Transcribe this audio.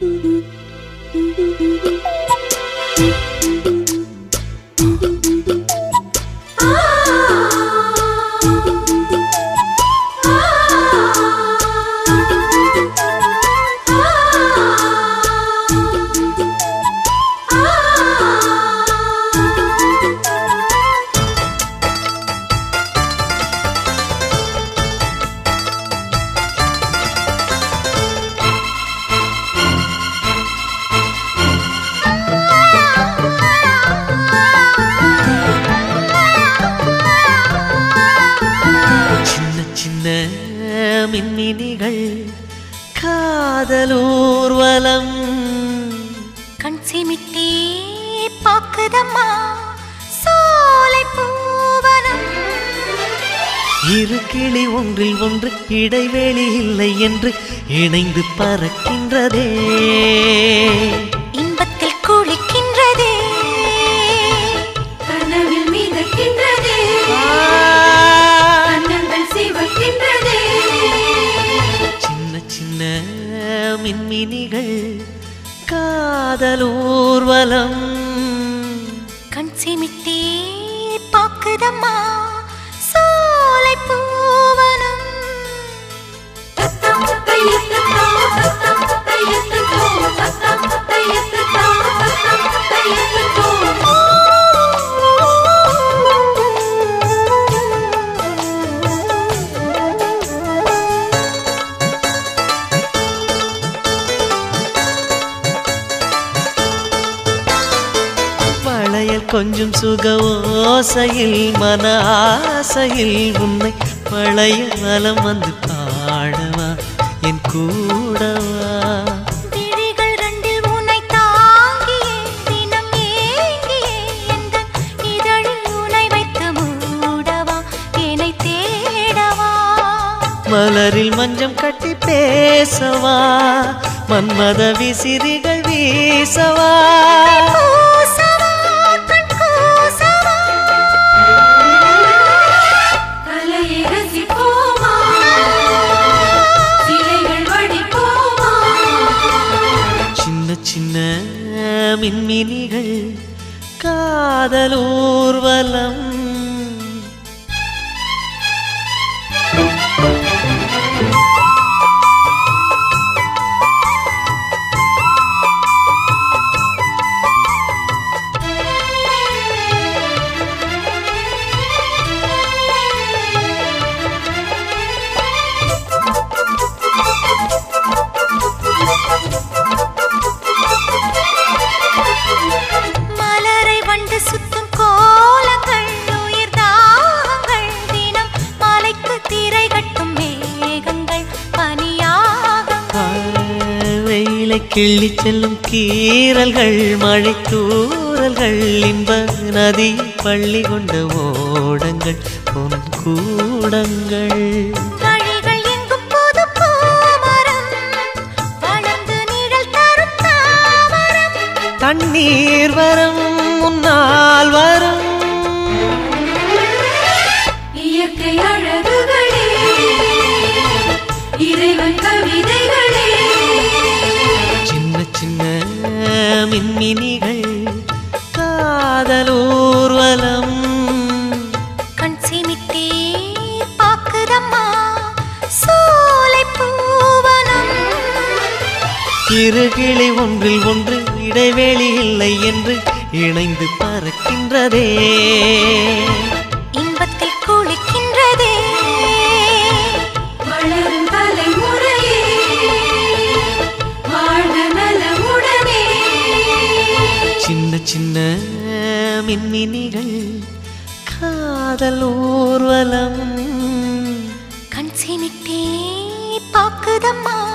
சின்ன சின்ன மின்மினிகள் காதலூர்வலம் கண் சிமிட்டே பாக்குதம்மா சோலை பூவனம் இரு கிளி ஒன்றில் ஒன்று இடைவெளி இல்லை என்று இணைந்து பறக்கின்றதே இன்பத்தில் குளிக்கின்றதே கனவில் மிதக்கின்றதே கண்ணங்கள் சிவக்கின்றதே சின்ன சின்ன மின்மினிகள் காதலூர்வலம் கண் சிமிட்டே பாக்குதம்மா சோலை பூவனம் தத்தம் தையத்தத்தோ தத்தம் தையத்தத்தோ தத்தம் தையத்தத்தோ தத்தம் தையத்தத்தோ வளையல் கொஞ்சம் சுக ஓசையில் மன ஆசையில் உன்னை பழைய வலம் வந்து பாடவா என் கூடவா விழிகள் ரெண்டில் உன்னை தாங்கியே தினம் ஏங்கியே எந்தன் இதழில் உன்னை வைத்து மூடவா என்னை தேடவா மலரில் மஞ்சம் கட்டி பேசவா மன்மத விசிறிகள் வீசவா கூசவா, கண் கூசவா. கலையை ரசிப்போமா சிலைகள் வடிப்போமா சின்ன சின்ன மின்மினிகள் காதலூர்வலம் மலரை வண்டு சுத்தும் கோலங்கள் உயிர் தாகங்கள் தினம் மலைக்கு திரை கட்டும் மேகங்கள் பனியாகங்கள் வெயிலை கிள்ளி செல்லும் கீறல்கள் மழை தூறல்கள் இன்ப நதி பள்ளி கொண்ட ஓடங்கள் பொன் கூடங்கள் வழிகள் எங்கும் புது பூமரம் வளர்ந்து நிழல் தரும் தாமரம் தண்ணீர் வரம் முன்னால் வரும் இயற்கை அழகுகளே இறைவன் கவிதைகளே சின்ன சின்ன மின்மினிகள் காதலூர்வலம் கண் சிமிட்டே பாக்குதம்மா சோலை பூவனம் இரு கிளை ஒன்றில் ஒன்று இடைவெளி இல்லை என்று இணைந்து பறக்கின்றதே இன்பத்தில் குளிக்கின்றதே வளரும் தலைமுறையே வாழ்க நலமுடனே சின்ன சின்ன மின்மினிகள் காதல் ஊர்வலம் கண் சிமிட்டே பாக்குதம்மா